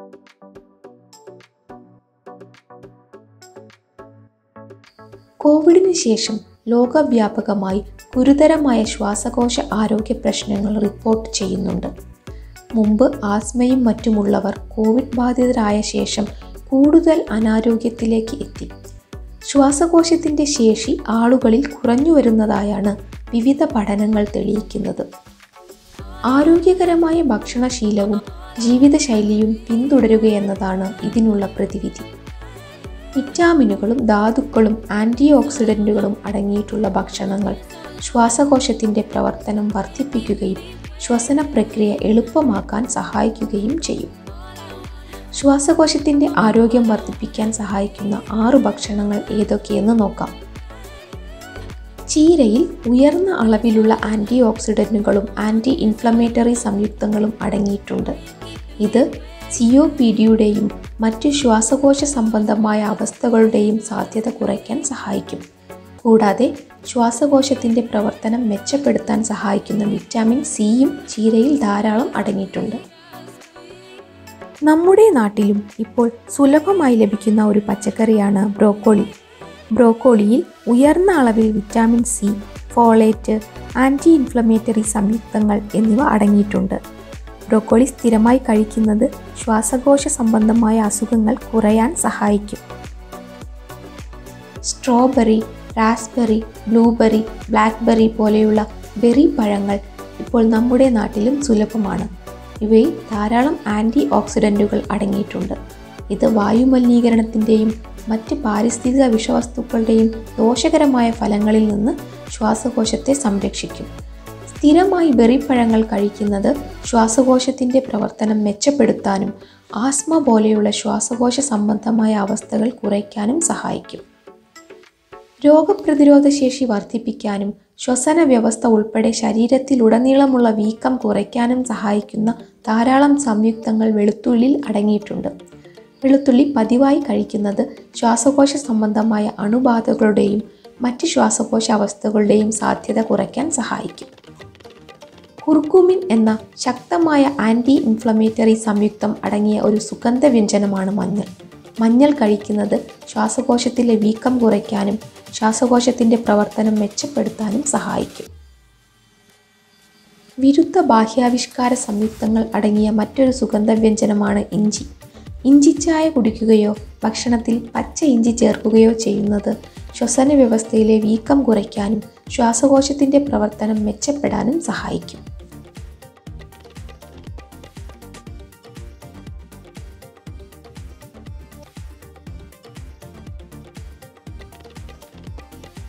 കോവിഡിന് ശേഷം ലോകവ്യാപകമായി ഗുരുതരമായ ശ്വാസകോശ ആരോഗ്യ പ്രശ്നങ്ങൾ റിപ്പോർട്ട് ചെയ്യുന്നുണ്ട് മുമ്പ് ആസ്മയും മറ്റുമുള്ളവർ കോവിഡ് ബാധിതരായ ശേഷം കൂടുതൽ അനാരോഗ്യത്തിലേക്ക് എത്തി ശ്വാസകോശത്തിൻ്റെ ശേഷി ആളുകളിൽ കുറഞ്ഞു വരുന്നതായാണ് വിവിധ പഠനങ്ങൾ തെളിയിക്കുന്നത് ആരോഗ്യകരമായ ഭക്ഷണശീലവും ജീവിതശൈലിയും പിന്തുടരുകയെന്നതാണ് ഇതിനുള്ള പ്രതിവിധി വിറ്റാമിനുകളും ധാതുക്കളും ആൻറ്റി ഓക്സിഡൻറ്റുകളും അടങ്ങിയിട്ടുള്ള ഭക്ഷണങ്ങൾ ശ്വാസകോശത്തിൻ്റെ പ്രവർത്തനം വർദ്ധിപ്പിക്കുകയും ശ്വസന പ്രക്രിയ എളുപ്പമാക്കാൻ സഹായിക്കുകയും ചെയ്യും ശ്വാസകോശത്തിൻ്റെ ആരോഗ്യം വർദ്ധിപ്പിക്കാൻ സഹായിക്കുന്ന ആറ് ഭക്ഷണങ്ങൾ ഏതൊക്കെയെന്ന് നോക്കാം ചീരയിൽ ഉയർന്ന അളവിലുള്ള ആൻറ്റി ഓക്സിഡൻറ്റുകളും ആൻറ്റി ഇൻഫ്ലമേറ്ററി സംയുക്തങ്ങളും അടങ്ങിയിട്ടുണ്ട് ഇത് സിഒ പി ഡിയുടെയും മറ്റു ശ്വാസകോശ സംബന്ധമായ അവസ്ഥകളുടെയും സാധ്യത കുറയ്ക്കാൻ സഹായിക്കും കൂടാതെ ശ്വാസകോശത്തിൻ്റെ പ്രവർത്തനം മെച്ചപ്പെടുത്താൻ സഹായിക്കുന്ന വിറ്റാമിൻ സിയും ചീരയിൽ ധാരാളം അടങ്ങിയിട്ടുണ്ട് നമ്മുടെ നാട്ടിലും ഇപ്പോൾ സുലഭമായി ലഭിക്കുന്ന ഒരു പച്ചക്കറിയാണ് ബ്രോക്കോളി ബ്രോക്കോളിയിൽ ഉയർന്ന അളവിൽ vitamin C folate anti inflammatory സംയുക്തങ്ങൾ എന്നിവ അടങ്ങിയിട്ടുണ്ട് ബ്രോക്കോളി സ്ഥിരമായി കഴിക്കുന്നത് ശ്വാസകോശ സംബന്ധമായ അസുഖങ്ങൾ കുറയാൻ സഹായിക്കും സ്ട്രോബെറി റാസ്ബെറി ബ്ലൂബെറി ബ്ലാക്ക്ബെറി പോലെയുള്ള ബെറി പഴങ്ങൾ ഇപ്പോൾ നമ്മുടെ നാട്ടിലും സുലഭമാണ് ഇവയിൽ ധാരാളം ആൻറ്റി ഓക്സിഡൻറ്റുകൾ അടങ്ങിയിട്ടുണ്ട് ഇത് വായുമലിനീകരണത്തിൻ്റെയും മറ്റ് പാരിസ്ഥിതിക വിഷവസ്തുക്കളുടെയും ദോഷകരമായ ഫലങ്ങളിൽ നിന്ന് ശ്വാസകോശത്തെ സംരക്ഷിക്കും സ്ഥിരമായി ബെറിപ്പഴങ്ങൾ കഴിക്കുന്നത് ശ്വാസകോശത്തിൻ്റെ പ്രവർത്തനം മെച്ചപ്പെടുത്താനും ആസ്മ പോലെയുള്ള ശ്വാസകോശ സംബന്ധമായ അവസ്ഥകൾ കുറയ്ക്കാനും സഹായിക്കും രോഗപ്രതിരോധ ശേഷി വർദ്ധിപ്പിക്കാനും ശ്വസന വ്യവസ്ഥ ഉൾപ്പെടെ ശരീരത്തിലുടനീളമുള്ള വീക്കം കുറയ്ക്കാനും സഹായിക്കുന്ന ധാരാളം സംയുക്തങ്ങൾ വെളുത്തുള്ളിൽ അടങ്ങിയിട്ടുണ്ട് വെളുത്തുള്ളി പതിവായി കഴിക്കുന്നത് ശ്വാസകോശ സംബന്ധമായ അണുബാധകളുടെയും മറ്റ് ശ്വാസകോശ അവസ്ഥകളുടെയും സാധ്യത കുറയ്ക്കാൻ സഹായിക്കും കുർക്കുമിൻ എന്ന ശക്തമായ ആൻറ്റി ഇൻഫ്ലമേറ്ററി സംയുക്തം അടങ്ങിയ ഒരു സുഗന്ധവ്യഞ്ജനമാണ് മഞ്ഞൾ മഞ്ഞൾ കഴിക്കുന്നത് ശ്വാസകോശത്തിലെ വീക്കം കുറയ്ക്കാനും ശ്വാസകോശത്തിൻ്റെ പ്രവർത്തനം മെച്ചപ്പെടുത്താനും സഹായിക്കും വിരുദ്ധ ബാഹ്യാവിഷ്കാര സംയുക്തങ്ങൾ അടങ്ങിയ മറ്റൊരു സുഗന്ധവ്യഞ്ജനമാണ് ഇഞ്ചി ഇഞ്ചിച്ചായ കുടിക്കുകയോ ഭക്ഷണത്തിൽ പച്ച ഇഞ്ചി ചേർക്കുകയോ ചെയ്യുന്നത് ശ്വസന വ്യവസ്ഥയിലെ വീക്കം കുറയ്ക്കാനും ശ്വാസകോശത്തിൻ്റെ പ്രവർത്തനം മെച്ചപ്പെടാനും സഹായിക്കും